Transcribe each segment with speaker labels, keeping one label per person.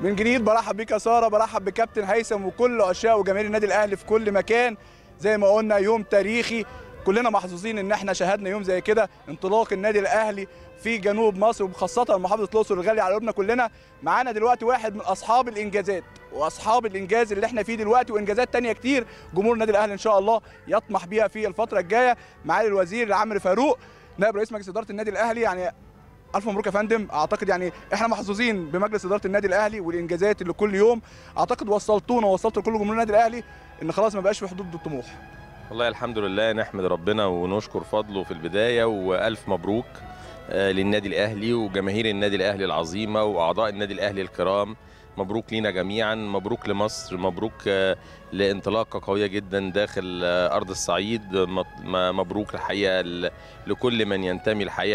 Speaker 1: من جديد برحب بيك يا ساره برحب بكابتن هيثم وكل عشاق وجماهير النادي الاهلي في كل مكان زي ما قلنا يوم تاريخي كلنا محظوظين ان احنا شاهدنا يوم زي كده انطلاق النادي الاهلي في جنوب مصر وخاصه محافظه الاقصر الغاليه على قلوبنا كلنا معانا دلوقتي واحد من اصحاب الانجازات واصحاب الانجاز اللي احنا فيه دلوقتي وانجازات تانية كتير جمهور النادي الاهلي ان شاء الله يطمح بيها في الفتره الجايه معالي الوزير عمرو فاروق نائب رئيس مجلس اداره النادي الاهلي يعني الف مبروك يا فندم اعتقد يعني احنا محظوظين بمجلس اداره النادي الاهلي والانجازات اللي كل يوم اعتقد وصلتونا ووصلتوا لكل جمهور النادي الاهلي ان خلاص ما بقاش في حدود الطموح
Speaker 2: والله الحمد لله نحمد ربنا ونشكر فضله في البداية وألف مبروك آه، للنادي الأهلي وجماهير النادي الأهلي العظيمة وأعضاء النادي الأهلي الكرام مبروك لينا جميعا مبروك لمصر مبروك آه، لانطلاقة قوية جدا داخل آه، أرض الصعيد مط- م- مبروك الحقيقة ل- لكل من ينتمي الحقيقة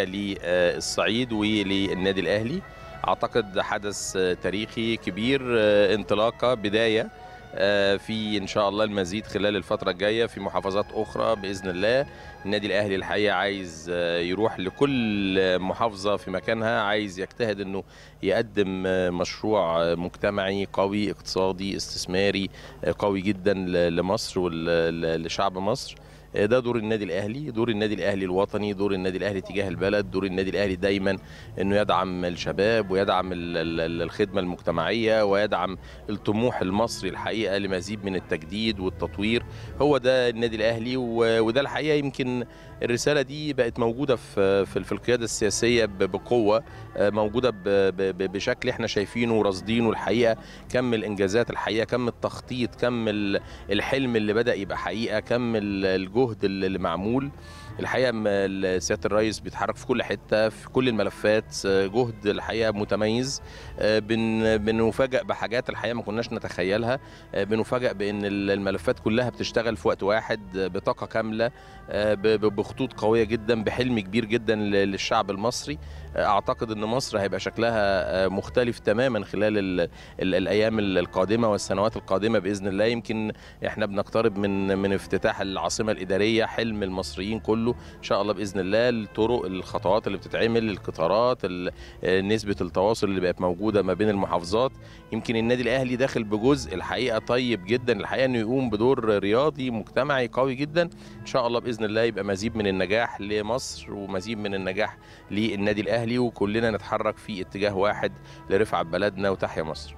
Speaker 2: للصعيد وللنادي الأهلي أعتقد حدث آه، تاريخي كبير آه، انطلاقة بداية آه، في ان شاء الله المزيد خلال الفتره الجايه في محافظات اخرى باذن الله النادي الاهلي الحقيقه عايز آه، يروح لكل محافظه في مكانها عايز يجتهد انه يقدم آه، مشروع آه، مجتمعي قوي اقتصادي استثماري آه، قوي جدا ل- لمصر ولشعب مصر آه، ده دور النادي الاهلي دور النادي الاهلي الوطني دور النادي الاهلي تجاه البلد دور النادي الاهلي دايما انه يدعم الشباب ويدعم ال- ال- الخدمه المجتمعيه ويدعم الطموح المصري الحقيقه لمزيد من التجديد والتطوير هو ده النادي الاهلي و- وده الحقيقه يمكن الرساله دي بقت موجوده في في في القياده السياسيه ب- بقوه آه، موجوده ب- ب- ب- بشكل احنا شايفينه ورصدينه الحقيقه كم الانجازات الحقيقه كم التخطيط كم ال- الحلم اللي بدا يبقى حقيقه كم ال- الجهد اللي اللي معمول الحقيقه م- ال- سياده الرئيس بيتحرك في كل حته في كل الملفات آه، جهد الحقيقه متميز آه، بن بنفاجئ بحاجات الحقيقه ما كناش نتخيلها آه، بنفاجئ بان ال- الملفات كلها بتشتغل في وقت واحد آه، بطاقه كامله آه، ب- ب- بخطوط قويه جدا بحلم كبير جدا ل- للشعب المصري آه، اعتقد ان مصر هيبقى شكلها آه، مختلف تماما خلال ال ال الايام ال- القادمه والسنوات القادمه باذن الله يمكن احنا بنقترب من من افتتاح العاصمه الاداريه حلم المصريين كله ان شاء الله باذن الله الطرق الخطوات اللي بتتعمل القطارات ال- آه، نسبه التواصل اللي بقت موجوده ما بين المحافظات يمكن النادي الاهلي داخل بجزء الحقيقه طيب جدا الحقيقه انه يقوم بدور رياضي مجتمعي قوي جدا ان شاء الله باذن الله يبقى مزيد من النجاح لمصر ومزيد من النجاح للنادي الاهلي وكلنا نتحرك في اتجاه واحد لرفعه بلدنا وتحيا مصر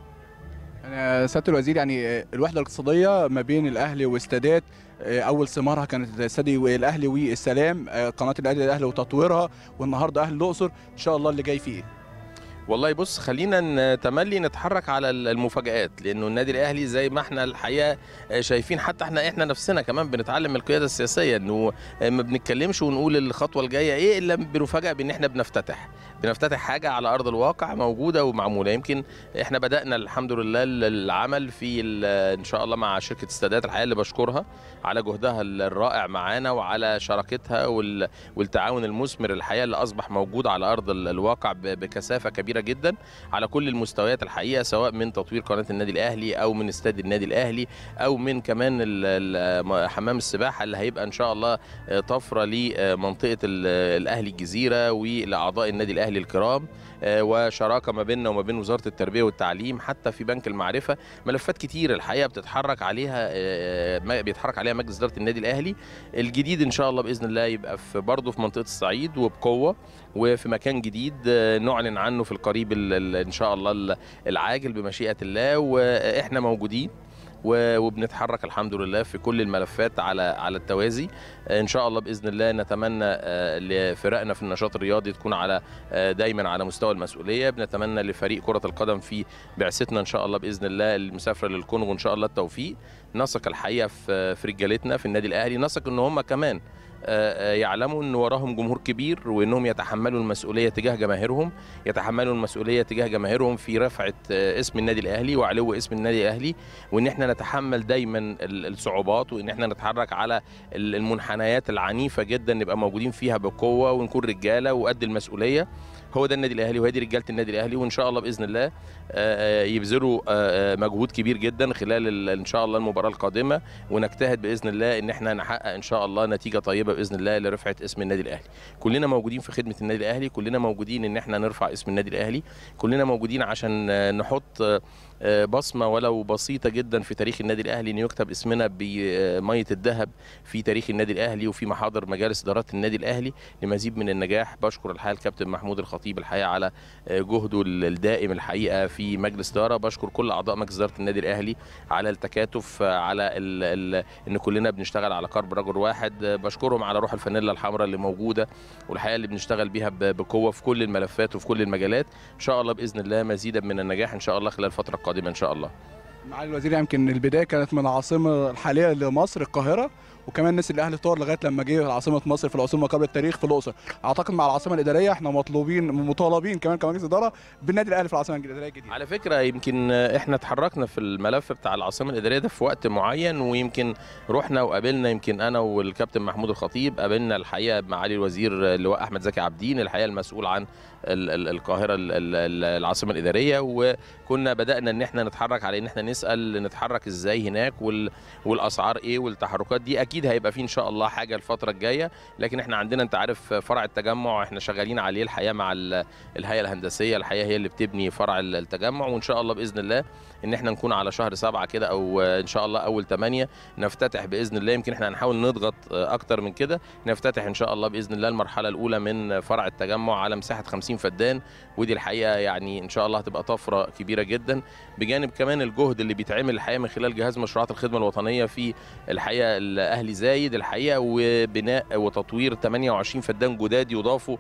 Speaker 1: يعني سياده الوزير يعني الوحده الاقتصاديه ما بين الاهلي واستادات اول ثمارها كانت استاد الاهلي والسلام قناه الاهلي الاهلي وتطويرها والنهارده اهلي الاقصر ان شاء الله اللي جاي فيه ايه
Speaker 2: والله بص خلينا نتملي نتحرك على المفاجآت لانه النادي الاهلي زي ما احنا الحقيقه شايفين حتى احنا احنا نفسنا كمان بنتعلم من القياده السياسيه انه ما بنتكلمش ونقول الخطوه الجايه ايه الا بنفاجئ بان احنا بنفتتح بنفتتح حاجه على ارض الواقع موجوده ومعموله يمكن احنا بدانا الحمد لله العمل في ان شاء الله مع شركه استادات الحقيقه اللي بشكرها على جهدها الرائع معانا وعلى شراكتها والتعاون المثمر الحقيقه اللي اصبح موجود على ارض الواقع بكثافه كبيره جدا على كل المستويات الحقيقه سواء من تطوير قناه النادي الاهلي او من استاد النادي الاهلي او من كمان حمام السباحه اللي هيبقى ان شاء الله طفره لمنطقه الاهلي الجزيره ولاعضاء النادي الاهلي الكرام وشراكه ما بيننا وما بين وزاره التربيه والتعليم حتى في بنك المعرفه ملفات كتير الحقيقه بتتحرك عليها بيتحرك عليها مجلس اداره النادي الاهلي الجديد ان شاء الله باذن الله يبقى في برضه في منطقه الصعيد وبقوه وفي مكان جديد نعلن عنه في القريب ان شاء الله العاجل بمشيئه الله واحنا موجودين وبنتحرك الحمد لله في كل الملفات على على التوازي ان شاء الله باذن الله نتمنى لفرقنا في النشاط الرياضي تكون على دايما على مستوى المسؤوليه بنتمنى لفريق كره القدم في بعثتنا ان شاء الله باذن الله المسافره للكونغو ان شاء الله التوفيق نثق الحقيقه في في رجالتنا في النادي الاهلي نثق ان هم كمان يعلموا ان وراهم جمهور كبير وانهم يتحملوا المسؤوليه تجاه جماهيرهم يتحملوا المسؤوليه تجاه جماهيرهم في رفعه اسم النادي الاهلي وعلو اسم النادي الاهلي وان احنا نتحمل دايما الصعوبات وان احنا نتحرك على المنحنيات العنيفه جدا نبقى موجودين فيها بقوه ونكون رجاله وقد المسؤوليه هو ده النادي الاهلي وهي دي رجاله النادي الاهلي وان شاء الله باذن الله آه، آه، يبذلوا آه، آه، مجهود كبير جدا خلال ال- ان شاء الله المباراه القادمه ونجتهد باذن الله ان احنا نحقق ان شاء الله نتيجه طيبه باذن الله لرفعه اسم النادي الاهلي كلنا موجودين في خدمه النادي الاهلي كلنا موجودين ان احنا نرفع اسم النادي الاهلي كلنا موجودين عشان آه، نحط آه، آه، بصمه ولو بسيطه جدا في تاريخ النادي الاهلي ان يكتب اسمنا بميه الذهب في تاريخ النادي الاهلي وفي محاضر مجالس ادارات النادي الاهلي لمزيد من النجاح بشكر الحقيقه الكابتن محمود الخطيب الحقيقه على آه، جهده الدائم الحقيقه في مجلس اداره بشكر كل اعضاء مجلس اداره النادي الاهلي على التكاتف آه، على ال ال ان كلنا بنشتغل على قرب رجل واحد آه، بشكرهم على روح الفانيلا الحمراء اللي موجوده والحقيقه اللي بنشتغل بيها ب- بقوه في كل الملفات وفي كل المجالات ان شاء الله باذن الله مزيدا من النجاح ان شاء الله خلال الفتره القادمه ان شاء الله
Speaker 1: معالي الوزير يمكن البدايه كانت من العاصمه الحاليه لمصر القاهره وكمان نسي الاهلي طار لغايه لما جه عاصمه مصر في العاصمه قبل التاريخ في الاقصر اعتقد مع العاصمه الاداريه احنا مطلوبين مطالبين كمان كمجلس اداره بالنادي الاهلي في العاصمه الاداريه الجديده
Speaker 2: على فكره يمكن احنا اتحركنا في الملف بتاع العاصمه الاداريه ده في وقت معين ويمكن رحنا وقابلنا يمكن انا والكابتن محمود الخطيب قابلنا الحقيقه معالي الوزير اللواء احمد زكي عابدين الحقيقه المسؤول عن ال- ال- القاهره ال- ال- العاصمه الاداريه وكنا بدانا ان احنا نتحرك على ان احنا نسال نتحرك ازاي هناك وال والاسعار ايه والتحركات دي اكيد هيبقى في ان شاء الله حاجه الفتره الجايه لكن احنا عندنا انت عارف فرع التجمع احنا شغالين عليه الحقيقه مع ال- الهيئه الهندسيه الحقيقه هي اللي بتبني فرع ال- التجمع وان شاء الله باذن الله ان احنا نكون على شهر سبعة كده او ان شاء الله اول ثمانية نفتتح باذن الله يمكن احنا هنحاول نضغط اكتر من كده نفتتح ان شاء الله باذن الله المرحله الاولى من فرع التجمع على مساحه 50 فدان ودي الحقيقه يعني ان شاء الله هتبقى طفره كبيره جدا بجانب كمان الجهد اللي بيتعمل الحقيقه من خلال جهاز مشروعات الخدمه الوطنيه في الحقيقه الاهلي زايد الحقيقه وبناء وتطوير 28 فدان جداد يضافوا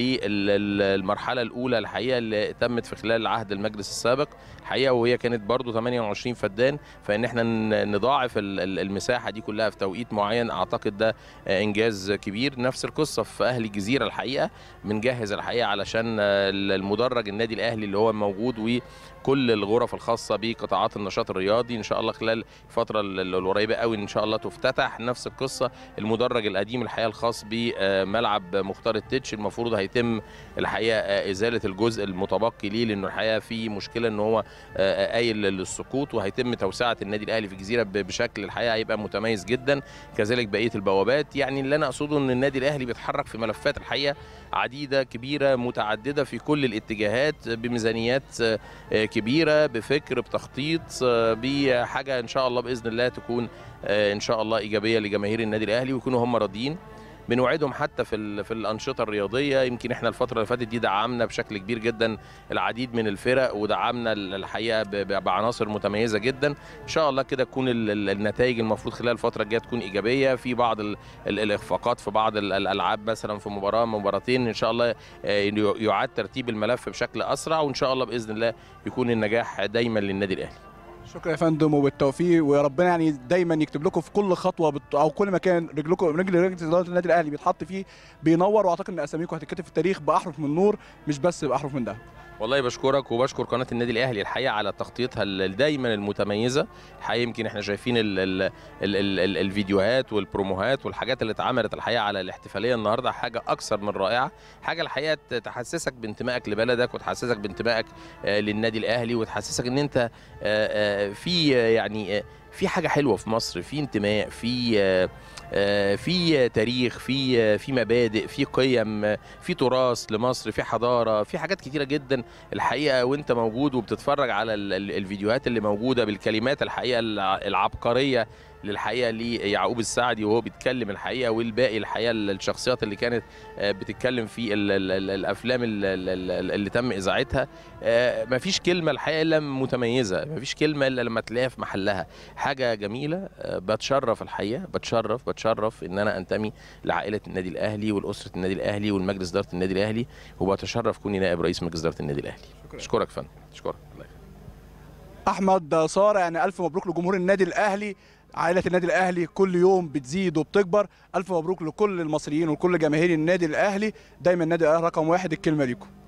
Speaker 2: للمرحله الاولى الحقيقه اللي تمت في خلال عهد المجلس السابق الحقيقه وهي كانت برضو 28 فدان فان احنا ن- نضاعف ال- ال- المساحه دي كلها في توقيت معين اعتقد ده آه، انجاز كبير نفس القصه في اهل الجزيره الحقيقه بنجهز الحقيقه علشان آه، المدرج النادي الاهلي اللي هو موجود وكل الغرف الخاصه بقطاعات النشاط الرياضي ان شاء الله خلال الفتره ال- ال- القريبه قوي ان شاء الله تفتتح نفس القصه المدرج القديم الحقيقه الخاص بملعب مختار التتش المفروض هيتم الحقيقه آه، ازاله الجزء المتبقي ليه لانه الحقيقه في مشكله ان هو آه، قايل للسقوط وهيتم توسعه النادي الاهلي في الجزيره ب- بشكل الحقيقه هيبقى متميز جدا كذلك بقيه البوابات يعني اللي انا اقصده ان النادي الاهلي بيتحرك في ملفات الحقيقه عديده كبيره متعدده في كل الاتجاهات بميزانيات آه، آه، كبيره بفكر بتخطيط آه، بحاجه ان شاء الله باذن الله تكون آه، ان شاء الله ايجابيه لجماهير النادي الاهلي ويكونوا هم راضيين بنوعدهم حتى في ال- في الانشطه الرياضيه يمكن احنا الفتره اللي فاتت دي دعمنا بشكل كبير جدا العديد من الفرق ودعمنا ال- الحقيقه ب- ب- بعناصر متميزه جدا ان شاء الله كده تكون ال- ال- النتائج المفروض خلال الفتره الجايه تكون ايجابيه في بعض ال- ال- الاخفاقات في بعض ال- الالعاب مثلا في مباراه مباراتين ان شاء الله آه، ي- يعاد ترتيب الملف بشكل اسرع وان شاء الله باذن الله يكون النجاح دايما للنادي الاهلي
Speaker 1: شكرا يا فندم وبالتوفيق ويا ربنا يعني دايما يكتب لكم في كل خطوه بت... او كل مكان رجلكم رجل رجل اداره النادي الاهلي بيتحط فيه بينور واعتقد ان اساميكم هتتكتب في التاريخ باحرف من نور مش بس باحرف من ده
Speaker 2: والله بشكرك وبشكر قناه النادي الاهلي الحقيقه على تغطيتها ال- دايما المتميزه الحقيقه يمكن احنا شايفين ال ال ال ال ال الفيديوهات والبروموهات والحاجات اللي اتعملت الحقيقه على الاحتفاليه النهارده حاجه اكثر من رائعه حاجه الحقيقه ت- تحسسك بانتمائك لبلدك وتحسسك بانتمائك آه، للنادي الاهلي وتحسسك ان انت آه، آه، في آه، يعني آه، في حاجه حلوه في مصر في انتماء في آه، آه، في تاريخ في آه، في مبادئ في قيم آه، في تراث لمصر في حضاره في حاجات كتيره جدا الحقيقه وانت موجود وبتتفرج على ال- ال- الفيديوهات اللي موجوده بالكلمات الحقيقه الع- العبقريه للحقيقه ليعقوب السعدي وهو بيتكلم الحقيقه والباقي الحقيقه الشخصيات اللي كانت آه، بتتكلم في ال ال ال الافلام ال- ال- ال- اللي تم اذاعتها آه، مفيش كلمه الحقيقه الا متميزه مفيش كلمه الا لما تلاقيها في محلها حاجه جميله آه، بتشرف الحقيقه بتشرف بتشرف ان انا انتمي لعائله النادي الاهلي والاسره النادي الاهلي والمجلس اداره النادي الاهلي وبتشرف كوني نائب رئيس مجلس اداره النادي الاهلي
Speaker 1: شكرا
Speaker 2: اشكرك فندم اشكرك الله يخليك.
Speaker 1: احمد صار يعني الف مبروك لجمهور النادي الاهلي عائله النادي الاهلي كل يوم بتزيد وبتكبر الف مبروك لكل المصريين وكل جماهير النادي الاهلي دايما النادي الاهلي رقم واحد الكلمه ليكم